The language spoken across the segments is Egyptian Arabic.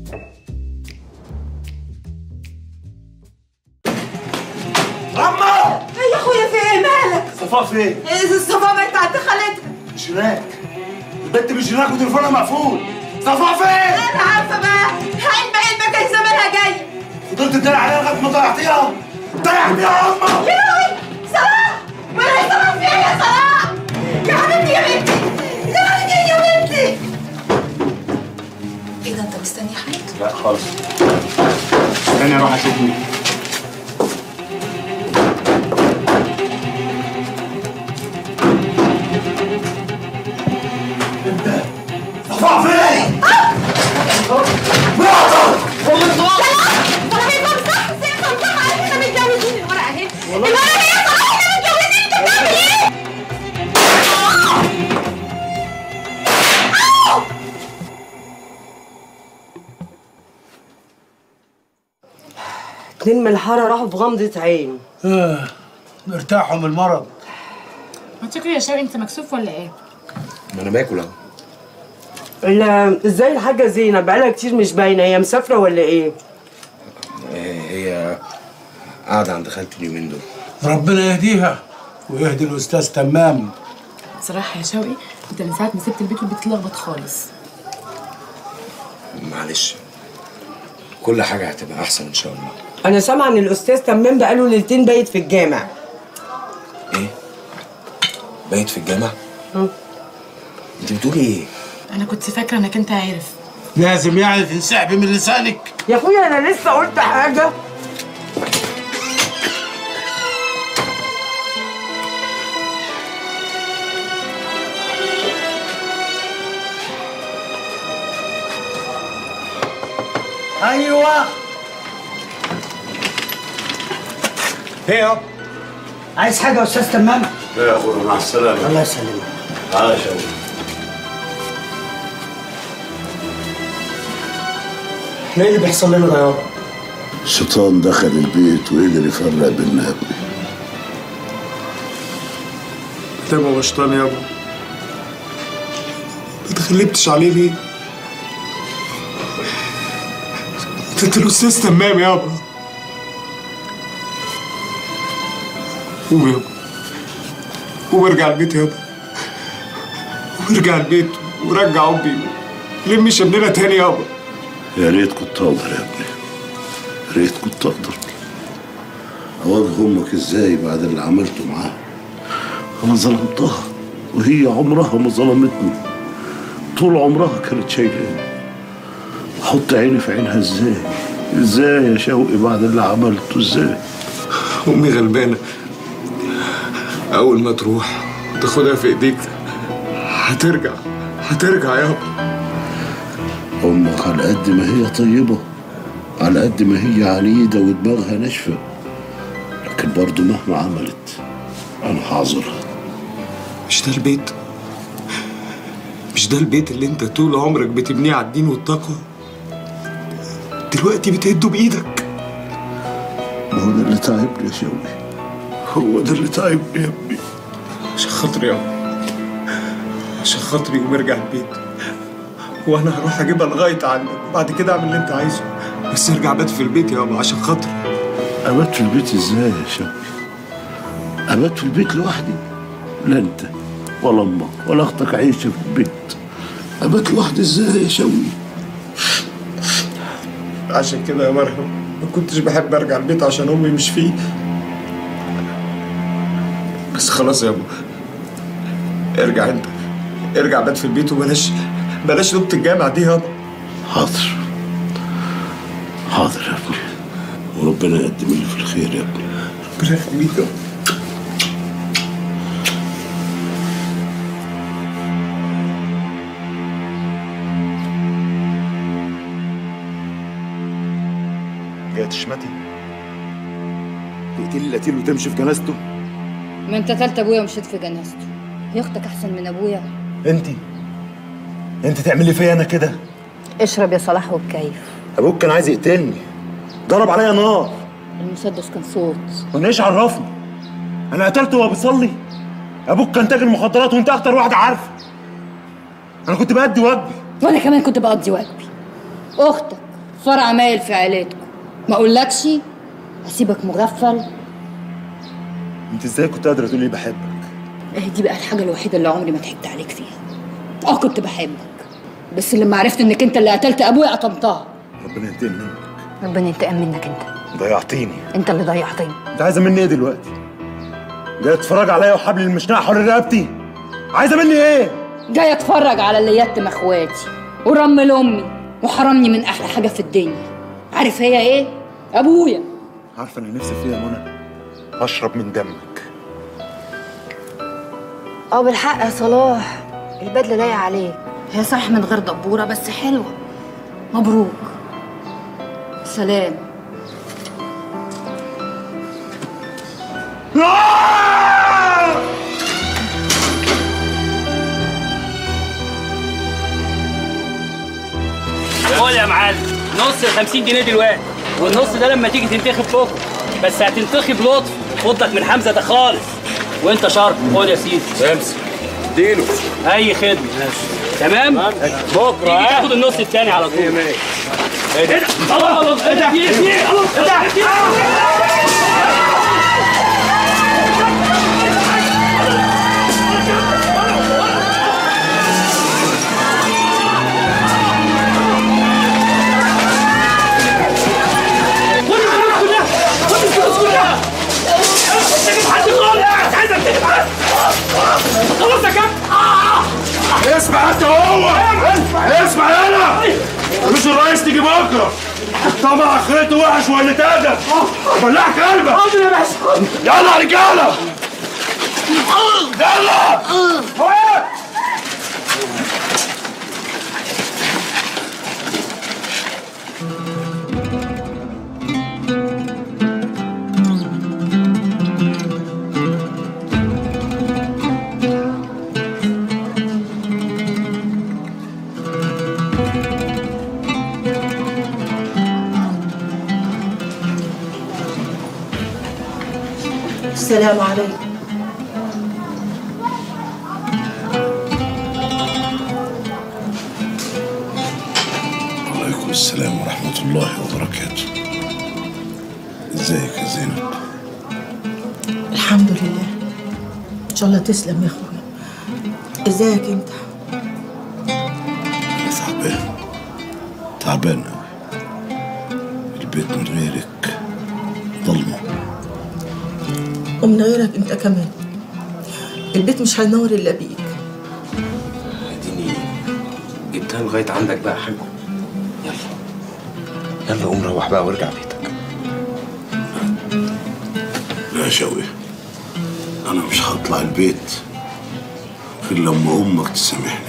عمو يا اخويا في ايه مالك؟ صفاء فين؟ إيه، صفاء بقت عند خالتها مش هناك البنت مش هناك وتليفونها مقفول صفاء فين؟ انا عارفه بقى علبه علبه كان زمانها جاي فضلت تداري عليها لغايه ما ضيعتيها ضيعتيها يا عمو يا لهوي صلاح ولا يا صلاح في ايه يا صلاح؟ يا حبيبتي يا بنتي يا حبيبتي يا بنتي ايه ده انت مستني حد؟ لا خالص استني اروح اشوف مين صفاء فين؟ مراتك صلاح يفهم صح سيف صح على احنا متجوزين الورقه اهي الورقه هي صلاح احنا متجوزين انت بتعمل ايه؟ اتنين من الحارة راحوا في غمضة عين اه ارتاحوا من المرض ما تشكري يا شوقي انت مكسوف ولا ايه؟ ما انا باكل اهو ال- ازاي الحاجة زينب بقالها كتير مش باينة هي مسافرة ولا ايه؟ آه، هي قاعده عند خالتي اليومين دول ربنا يهديها ويهدي الاستاذ تمام بصراحة يا شوقي انت من ساعة ما سبت البيت والبيت اتلخبط خالص معلش كل حاجه هتبقى احسن ان شاء الله أنا سامعة إن الأستاذ تمام بقاله ليلتين بايت في الجامع ايه بايت في الجامع انت بتقولي ايه انا كنت فاكرة انك انت عارف لازم يعني تنسحبي من لسانك يا أخويا أنا لسه قلت حاجة ايوه ايه يا عايز حاجة يا أستاذ تمام؟ لا يا اخويا مع السلامه الله يسلمك تعالى يا شوقي احنا ايه اللي بيحصل لنا ده يابا؟ الشيطان دخل البيت وقدر يفرق بيننا يا ابني تبقى شيطان يابا ما تخلبتش عليه ليه؟ انت الاستاذ تمام يابا قوم يابا قوم ارجع البيت يابا قوم ارجع البيت ورجع امي لم شملنا تاني يابا يا ريت كنت اقدر يا ابني يا ريت كنت اقدر اواجه امك ازاي بعد اللي عملته معاها انا ظلمتها وهي عمرها ما ظلمتني طول عمرها كانت شايلاني احط عيني في عينها ازاي ازاي يا شوقي بعد اللي عملته ازاي امي غلبانه اول ما تروح وتاخدها في ايديك هترجع هترجع يابا امك على قد ما هي طيبه على قد ما هي عنيده ودماغها ناشفه لكن برضه مهما عملت انا هعذرها مش ده البيت مش ده البيت اللي انت طول عمرك بتبنيه على الدين والتقوى دلوقتي بتهده بايدك ما هو ده اللي تعبني يا شوقي هو ده اللي تعبني يا ابني عشان خاطري يابا عشان خاطري قوم ارجع البيت وانا هروح اجيبها لغايه عندك وبعد كده اعمل اللي انت عايزه بس ارجع بات في البيت يابا عشان خاطري أبات في البيت إزاي يا شوقي؟ أبات في البيت لوحدي؟ لا أنت ولا أمك ولا أختك عايشة في البيت أبات لوحدي إزاي يا شوقي؟ عشان كده يا مرهم ما كنتش بحب ارجع البيت عشان امي مش فيه بس خلاص يا ابو ارجع انت ارجع بات في البيت وبلاش بلاش نوبة الجامع دي يابا حاضر حاضر يا ابني وربنا يقدم اللي في الخير يا ابني ربنا يخليك يابا جاي تشمتي تقتلي القتيل وتمشي في جنازته ما انت تالت ابويا ومشيت في جنازته هي اختك احسن من ابويا انت انت تعملي فيا انا كده اشرب يا صلاح وبكيف ابوك كان عايز يقتلني ضرب عليا نار المسدس كان صوت وانا ايش عرفني انا قتلته وهو بيصلي ابوك كان تاجر مخدرات وانت اكتر واحد عارفه انا كنت بأدي واجبي وانا كمان كنت بقضي واجبي اختك فرع مايل في عيلتكم ما اقولكش اسيبك مغفل انت ازاي كنت قادره تقولي بحبك اهي دي بقى الحاجه الوحيده اللي عمري ما ضحكت عليك فيها اه كنت بحبك بس لما عرفت انك انت اللي قتلت ابويا قطمتها ربنا ينتقم منك ربنا ينتقم منك انت ضيعتيني انت اللي ضيعتني انت عايزه مني ايه دلوقتي جاي تتفرج عليا وحبل المشنقه حول رقبتي عايزه مني ايه جاي اتفرج على اللي يتم اخواتي ورمل امي وحرمني من احلى حاجه في الدنيا عارف هي ايه ابويا عارفه انا نفسي فيها يا منى اشرب من دمك اه بالحق يا صلاح البدله لايقه عليك هي صح من غير دبوره بس حلوه مبروك سلام خد يا معلم نص ال 50 جنيه دلوقتي والنص ده لما تيجي تنتخب بكره بس هتنتخب لطف خدك من حمزه ده خالص وانت شرط خد يا سيدي امسك اديله اي خدمه تمام بكره تيجي تاخد النص التاني على طول ايه ده الله الله ايه ده ايه ده ايه ده اسمع انت هو اسمع انا مش الرئيس تيجي بكره طبعا اخرته وحش ولا تادب بلعك قلبك يلا يا رجاله يلا فوق السلام عليكم وعليكم السلام ورحمة الله وبركاته ازيك يا زينب الحمد لله ان شاء الله تسلم يا اخويا ازيك انت أنا تعبان تعبان أوي البيت من غيرك ضلمة ومن غيرك انت كمان البيت مش هينور الا بيك اديني جبتها لغايه عندك بقى يا حاج يلا يلا قوم روح بقى وارجع بيتك لا شوي أنا مش هطلع البيت غير لما أمك تسامحني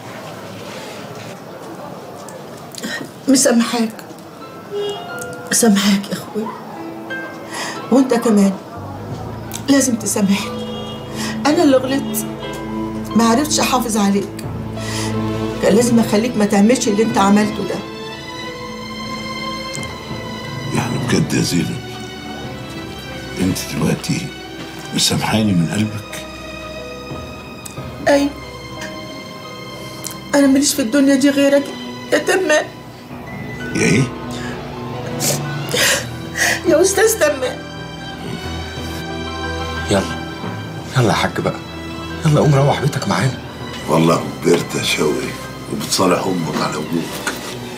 مسامحاك مسامحاك يا اخويا وانت كمان لازم تسامحني انا اللي غلطت ما عرفتش احافظ عليك كان لازم اخليك ما تعملش اللي انت عملته ده يعني بجد يا زينب أنت دلوقتي مسامحاني من قلبك ايوه انا ماليش في الدنيا دي غيرك يا تمام يا إيه؟ يا استاذ تمام يلا يلا يا حاج بقى يلا قوم روح بيتك معانا والله كبرت يا شوقي وبتصالح أمك على أبوك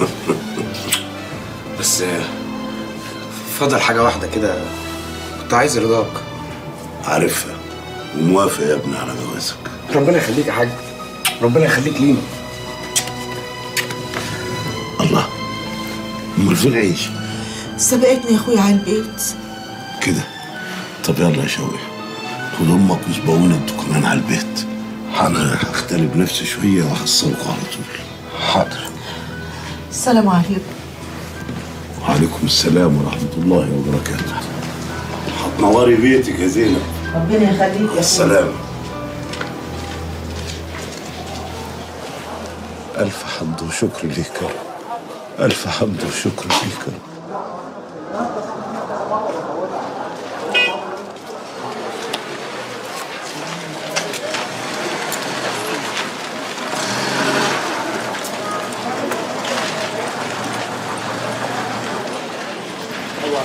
بس آه، فاضل حاجه واحده كده كنت عايز رضاك عارفها وموافق يا ابني على جوازك ربنا يخليك يا حاج ربنا يخليك لينا الله امال فين عيش سبقتني يا اخويا على البيت كده طب يلا يا شوقي خد امك واسبقونا انتوا كمان على البيت انا هختلي بنفسي شويه وهحصلكوا على طول حاضر السلام عليكم وعليكم السلام ورحمه الله وبركاته هتنوري بيتك يا زينب ربنا يخليك يا السلام ألف حمد وشكر ليك يا رب ألف حمد وشكر ليك يا رب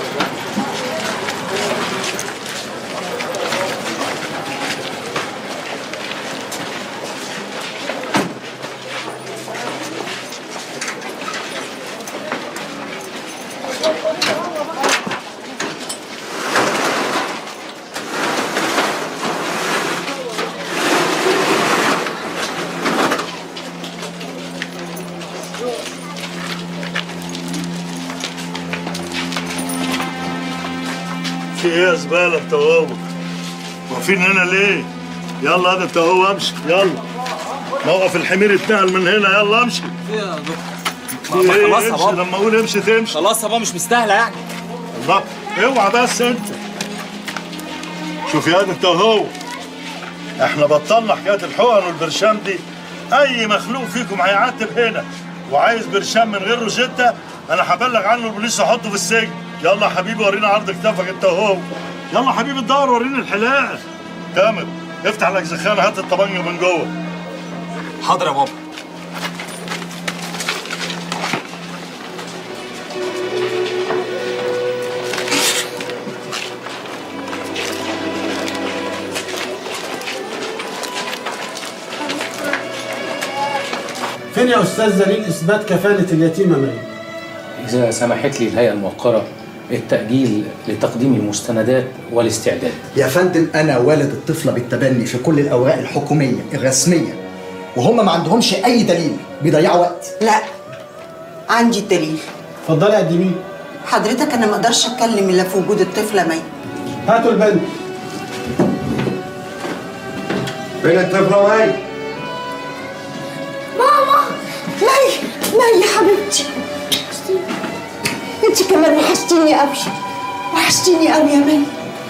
في ايه يا زباله انت وهو واقفين هنا ليه يلا هذا انت وهو امشي يلا موقف الحمير اتنقل من هنا يلا امشي ايه يا دكتور في ما ايه خلاص يا امشي بابا. لما اقول امشي تمشي خلاص يا بابا مش مستاهله يعني الله اوعى بس انت شوف يا انت وهو احنا بطلنا حكايه الحقن والبرشام دي اي مخلوق فيكم هيعتب هنا وعايز برشام من غير روشته انا هبلغ عنه البوليس واحطه في السجن يلا يا حبيبي ورينا عرض كتافك انت وهو يلا يا حبيبي الدور وريني الحلاقه تامر افتح لك زخانه هات الطبنجه من جوه حاضر يا بابا فين يا استاذ دليل اثبات كفاله اليتيمه مريم إذا سمحت لي الهيئة الموقرة التأجيل لتقديم المستندات والاستعداد يا فندم انا والد الطفله بالتبني في كل الاوراق الحكوميه الرسميه وهم ما عندهمش اي دليل بيضيعوا وقت لا عندي الدليل اتفضلي قدميه حضرتك انا ما اقدرش اتكلم الا في وجود الطفله مي هاتوا البنت فين الطفله مي ماما مي مي يا حبيبتي انت كمان وحشتيني قوي وحشتيني قوي يا مي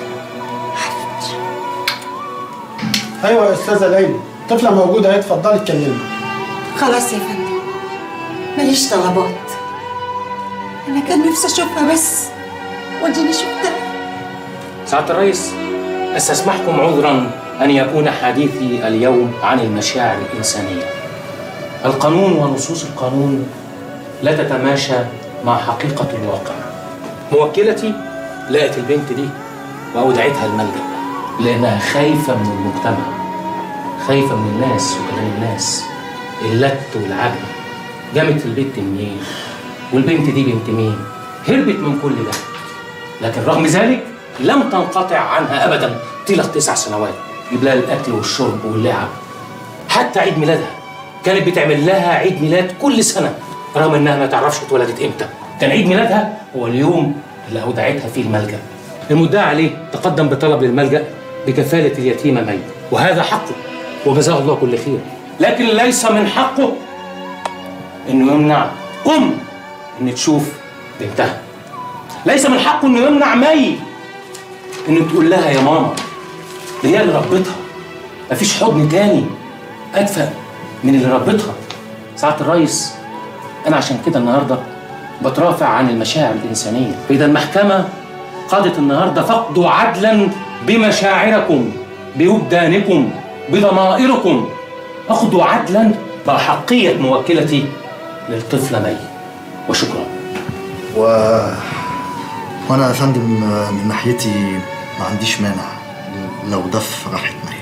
ايوه يا استاذه ليلى الطفله موجوده اهي اتفضلي اتكلمي خلاص يا فندم ماليش طلبات انا كان نفسي اشوفها بس وديني شفتها سعادة الرئيس أستسمحكم عذرا أن يكون حديثي اليوم عن المشاعر الإنسانية القانون ونصوص القانون لا تتماشى مع حقيقة الواقع موكلتي لقت البنت دي وأودعتها الملجأ لأنها خايفة من المجتمع خايفة من الناس وكلام الناس اللت والعجب جابت البنت منين والبنت دي بنت مين هربت من كل ده لكن رغم ذلك لم تنقطع عنها ابدا طيله تسع سنوات يجيب لها الاكل والشرب واللعب حتى عيد ميلادها كانت بتعمل لها عيد ميلاد كل سنه رغم انها ما تعرفش اتولدت امتى كان عيد ميلادها هو اليوم اللي اودعتها فيه الملجا المدعى عليه تقدم بطلب للملجا بكفاله اليتيمه مي وهذا حقه وجزاه الله كل خير لكن ليس من حقه انه يمنع ام ان تشوف بنتها ليس من حقه انه يمنع مي ان تقول لها يا ماما دي هي اللي ربتها مفيش حضن تاني ادفى من اللي ربتها سعاده الرئيس انا عشان كده النهارده بترافع عن المشاعر الانسانيه فاذا المحكمه قضت النهارده فقدوا عدلا بمشاعركم بوجدانكم بضمائركم اخذوا عدلا باحقيه موكلتي للطفله مي وشكرا و... وانا يا فندم من ناحيتي ما عنديش مانع لو ده في راحه مي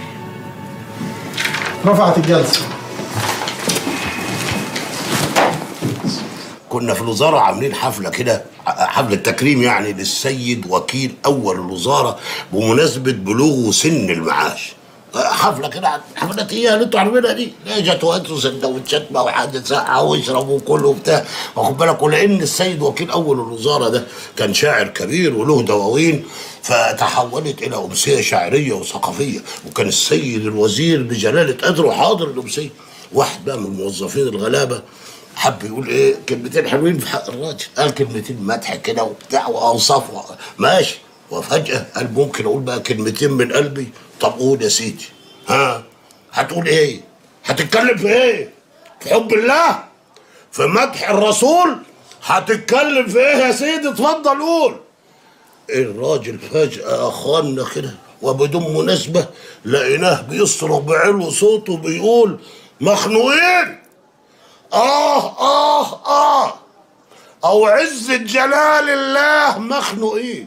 رفعت الجلسه كنا في الوزارة عاملين حفلة كده حفلة تكريم يعني للسيد وكيل أول الوزارة بمناسبة بلوغه سن المعاش حفلة كده حفلات هي اللي انتوا عارفينها دي جت وقتوا سندوتشات بقى وحد ساعة ويشربوا كله وبتاع واخد بالك ولأن السيد وكيل أول الوزارة ده كان شاعر كبير وله دواوين فتحولت إلى أمسية شعرية وثقافية وكان السيد الوزير بجلالة قدره حاضر الأمسية واحد بقى من الموظفين الغلابة حب يقول ايه كلمتين حلوين في حق الراجل قال كلمتين مدح كده وبتاع واوصاف ماشي وفجأة قال ممكن اقول بقى كلمتين من قلبي طب قول يا سيدي ها هتقول ايه هتتكلم في ايه في حب الله في مدح الرسول هتتكلم في ايه يا سيدي اتفضل قول الراجل فجأة أخوانا كده وبدون مناسبة لقيناه بيصرخ بعلو صوته بيقول مخنوقين آه آه آه او عزة جلال الله مخنوقين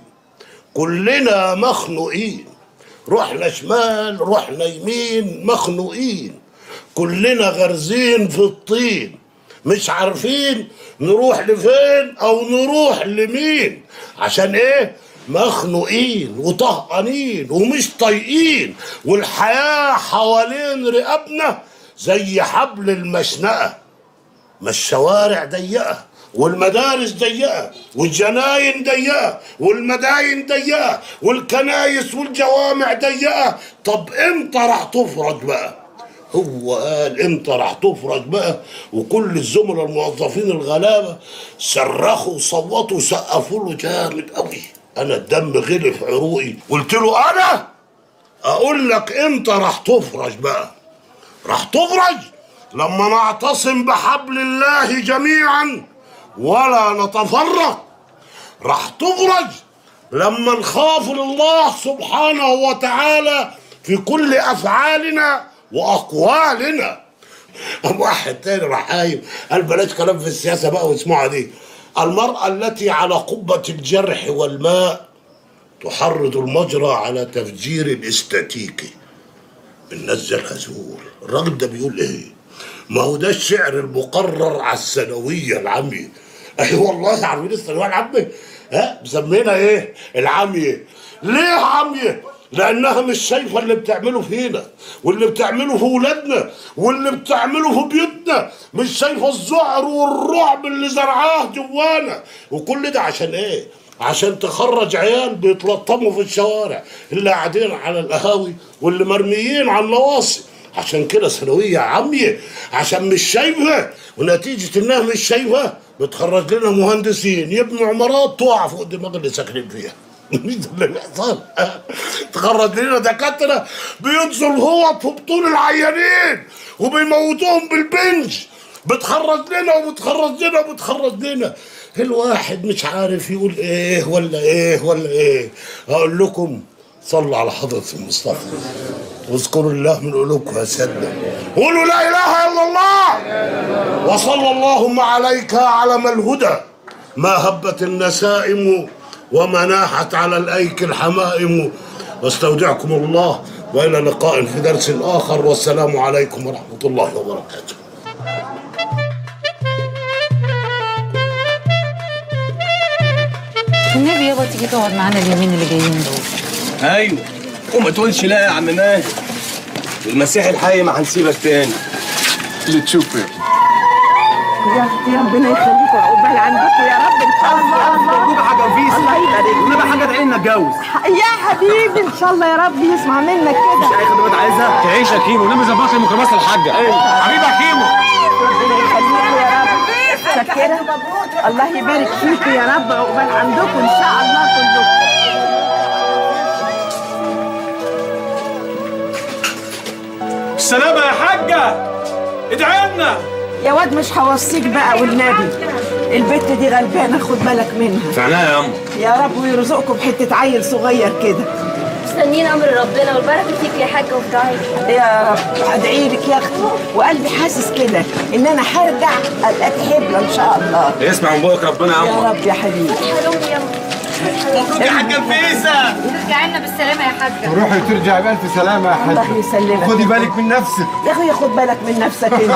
كلنا مخنوقين رحنا شمال رحنا يمين مخنوقين كلنا غرزين في الطين مش عارفين نروح لفين او نروح لمين عشان ايه مخنوقين وطهقانين ومش طايقين والحياة حوالين رقابنا زي حبل المشنقة ما الشوارع ضيقة والمدارس ضيقة والجناين ضيقة والمداين ضيقة والكنايس والجوامع ضيقة طب امتى راح تفرج بقى هو قال امتى راح تفرج بقى وكل الزملاء الموظفين الغلابة صرخوا وصوتوا وسقفوا له جامد قوي انا الدم غلي في عروقي قلت له انا اقول لك امتى راح تفرج بقى راح تفرج لما نعتصم بحبل الله جميعا ولا نتفرق راح تفرج لما نخاف الله سبحانه وتعالى في كل افعالنا واقوالنا واحد تاني راح قايم قال بلاش كلام في السياسه بقى واسمعوا دي المراه التي على قبه الجرح والماء تحرض المجرى على تفجير الاستاتيكي بننزل هزول الراجل ده بيقول ايه ما هو ده الشعر المقرر على الثانويه العاميه اي والله عارفين الثانويه العاميه ها مسمينا ايه العاميه ليه عاميه لانها مش شايفه اللي بتعمله فينا واللي بتعمله في ولادنا واللي بتعمله في بيوتنا مش شايفه الذعر والرعب اللي زرعاه جوانا وكل ده عشان ايه عشان تخرج عيال بيتلطموا في الشوارع اللي قاعدين على القهاوي واللي مرميين على النواصي عشان كده ثانويه عاميه عشان مش شايفه ونتيجه انها مش شايفه بتخرج لنا مهندسين يبنوا عمارات تقع فوق دماغ اللي ساكنين فيها مين ده اللي بيحصل؟ تخرج لنا دكاتره بينزل هو في بطون العيانين وبيموتوهم بالبنج بتخرج لنا وبتخرج لنا وبتخرج لنا الواحد مش عارف يقول ايه ولا ايه ولا ايه اقول لكم صلوا على حضرة المصطفى واذكروا الله من قلوبكم يا سيدنا قولوا لا اله الا الله وصلى اللهم عليك علم الهدى ما هبت النسائم وما ناحت على الايك الحمائم واستودعكم الله والى لقاء في درس اخر والسلام عليكم ورحمه الله وبركاته النبي يابا تيجي تقعد معانا اليومين اللي جايين دول ايوه وما تقولش لا يا عم ماهر المسيح الحي ما هنسيبك تاني اللي تشوفه يا ابني. يا اختي ربنا يخليكم عقبال عندكم يا رب ان شاء الله مبروك يا حاجه نفيس الله يبارك ونبقى حاجه ادعي لنا اتجوز يا حبيبي ان شاء الله يا رب يسمع منك كده مش اي خدمات عايزها تعيش يا كيمو ونبي ظبط لي ميكروباص الحاجه حبيبي يا كيمو ربنا يخليكم يا رب شكرا الله يبارك فيكم يا رب عقبال عندكم ان شاء الله كلكم السلامه يا حاجه ادعي لنا يا واد مش هوصيك بقى والنبي البت دي غلبانه خد بالك منها في عينيا يا أم يا رب ويرزقكم بحته عيل صغير كده مستنيين امر ربنا والبركه فيك يا حاجه وفي دعائك يا رب هدعي لك يا اختي وقلبي حاسس كده ان انا هرجع ابقى تحبه ان شاء الله اسمع من بوك ربنا يا يا أم رب يا حبيبي حلوم يا مبروك يا حاجه نفيسه ترجع لنا بالسلامه يا حاجه روحي ترجع بألف سلامة يا حاج الله يسلمك خدي بالك من نفسك يا اخويا خد بالك من نفسك انت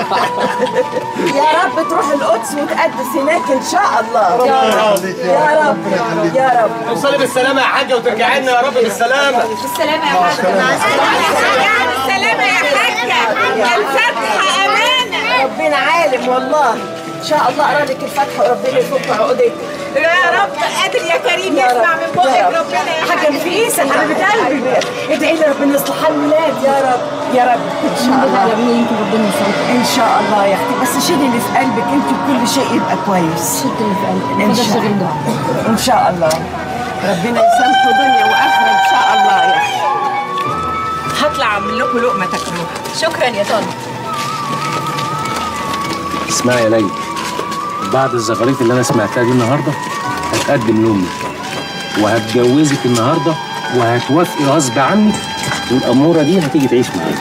يا رب تروح القدس وتقدس هناك ان شاء الله يا رب يا رب يا رب توصلي بالسلامه يا حاجه وترجعي لنا يا رب بالسلامه بالسلامه يا حاجه بالسلامه يا حاجه الفتحه امانه ربنا عالم والله ان شاء الله ارادك الفتح وربنا يفك عقدك يا رب قادر يا كريم يا يسمع رب، من بقك يا رب. ربنا يا حاجه نفيسه حبيبه قلبي ادعي لي ربنا يصلح حال الولاد يا رب يا رب ان شاء الله يمكن ربنا يسامحك ان شاء الله يا اختي بس شيلي اللي في قلبك انت وكل شيء يبقى كويس شد اللي في قلبك ان ما تقدرش شاء غير الله دعاء ان شاء الله ربنا يسامحه دنيا واخره ان شاء الله يا اختي هطلع اعمل لكم لقمه تاكلوها شكرا يا طارق اسمعي يا ليلى بعد الزغاريت اللي انا سمعتها دي النهارده هتقدم لامي وهتجوزك النهارده وهتوافقي غصب عنك والاموره دي هتيجي تعيش معايا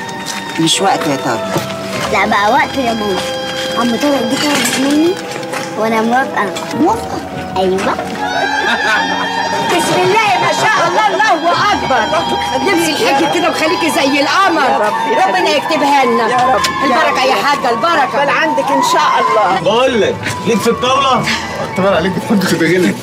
مش وقت يا طارق لا بقى وقت يا ماما عم طارق دي تعرف مني وانا موافقه موافقه ايوه بسم الله ما شاء الله الله اكبر لبسي الحج كده وخليكي زي القمر ربنا يكتبها لنا يا رب البركه يا حاجه البركه بل عندك ان شاء الله بقول لك ليك في الطاوله طبعا عليك بتحب تتغلب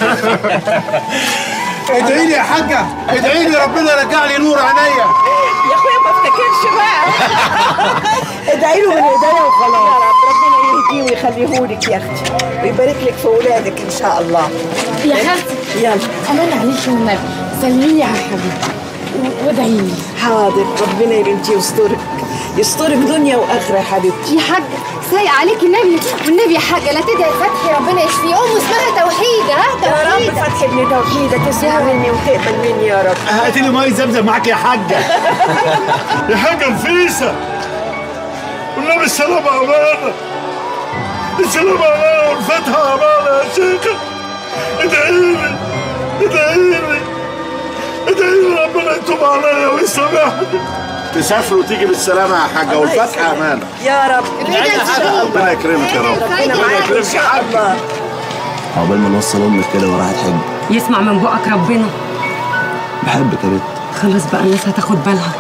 ادعي لي يا حاجه ادعي لي ربنا يرجع لي نور عينيا يا اخويا ما افتكرش بقى ادعي له من ايديا وخلاص يا رب ربنا يهديه ويخليهولك يا اختي ويبارك لك في اولادك ان شاء الله يا خالتي يلا انا معلش والنبي سلمي لي على حبيبي وادعي لي حاضر ربنا يا بنتي يسترك يسترك دنيا واخره يا حبيبتي يا حاج سايق عليك النبي والنبي يا حاجه لا تدعي فتحي ربنا يشفيه امه اسمها توحيد ها يا رب توحيد فتحي ابن توحيدك تسمع مني وتقبل مني يا رب هات لي ميه زمزم معاك يا حاجه يا حاجة نفيسة والنبي السلام أمانة السلام أمانة والفتحة أمانة يا شيخة ادعي لي ادعي لي ادعي لي ربنا يتوب عليا ويسامحني تسافر وتيجي بالسلامه يا حاجه والفتحه امانه يا رب ربنا يكرمك يا رب ربنا معاك ان شاء الله عقبال ما نوصل امك كده وراحت حج يسمع من بقك ربنا بحبك يا بنت خلاص بقى الناس هتاخد بالها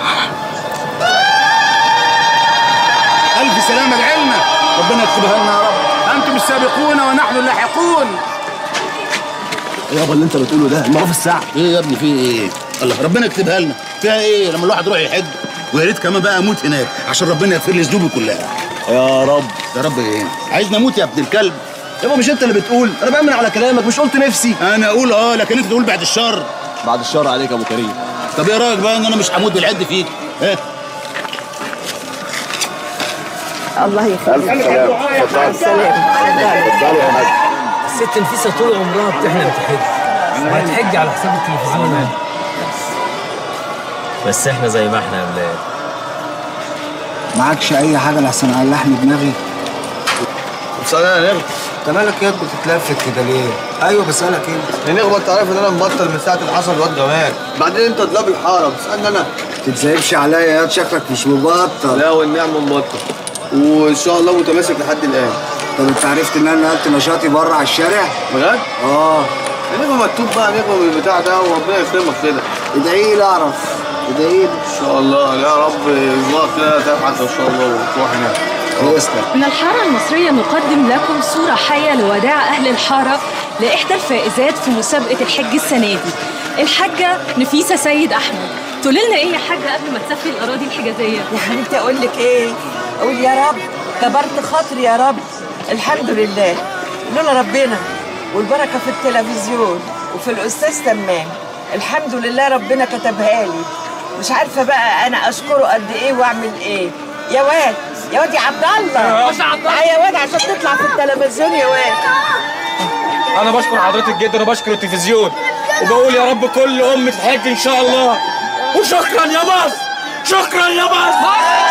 الف سلامه لعلمك ربنا يكتبها لنا يا رب انتم السابقون ونحن اللاحقون يابا اللي انت بتقوله ده المره في الساعه ايه يا ابني في ايه الله ربنا يكتبها لنا فيها ايه لما الواحد يروح يحج ويا ريت كمان بقى اموت هناك عشان ربنا يغفر لي ذنوبي كلها يا رب يا رب ايه عايزني اموت يا ابن الكلب يابا مش انت اللي بتقول انا بامن على كلامك مش قلت نفسي انا اقول اه لكن انت تقول بعد الشر بعد الشر عليك يا ابو كريم طب ايه رايك بقى ان انا مش هموت بالعد فيك ها الله يخليك مع السلامه الست نفيسه طول عمرها بتحلم تحج وهتحج على حساب التلفزيون يعني بس احنا زي ما احنا يا ولاد معكش اي حاجه لحسن على لحم دماغي بس انا نغبة انت مالك يا بتتلفت كده ليه؟ ايوه بسألك انت يا نغبة انت عارف ان انا مبطل من ساعة اللي حصل الواد جمال بعدين انت دلاب الحارة بتسألني انا تتزايبش عليا يا شكلك مش مبطل لا والنعم مبطل وان شاء الله متماسك لحد الان طب انت عرفت ان انا نقلت نشاطي بره على الشارع؟ بجد؟ اه يا نغبة مكتوب بقى نغبة من البتاع ده وربنا يكرمك كده ادعي لي اعرف ادعي لي ان شاء الله يا رب يرزقك كده تبحث ان شاء الله وتروح هناك من الحارة المصرية نقدم لكم صورة حية لوداع أهل الحارة لإحدى الفائزات في مسابقة الحج السنة دي الحاجة نفيسة سيد أحمد تقول لنا إيه يا حاجة قبل ما تسافري الأراضي الحجازية يا حبيبتي اقول لك ايه اقول يا رب كبرت خاطري يا رب الحمد لله لولا ربنا والبركه في التلفزيون وفي الاستاذ تمام الحمد لله ربنا كتبها لي مش عارفه بقى انا اشكره قد ايه واعمل ايه يا واد يا واد يا عبد الله مش عبد الله. تعالى يا واد عشان تطلع في التلفزيون يا واد انا بشكر حضرتك جدا وبشكر التلفزيون وبقول يا رب كل ام تحج ان شاء الله وشكرا يا مصر شكرا يا مصر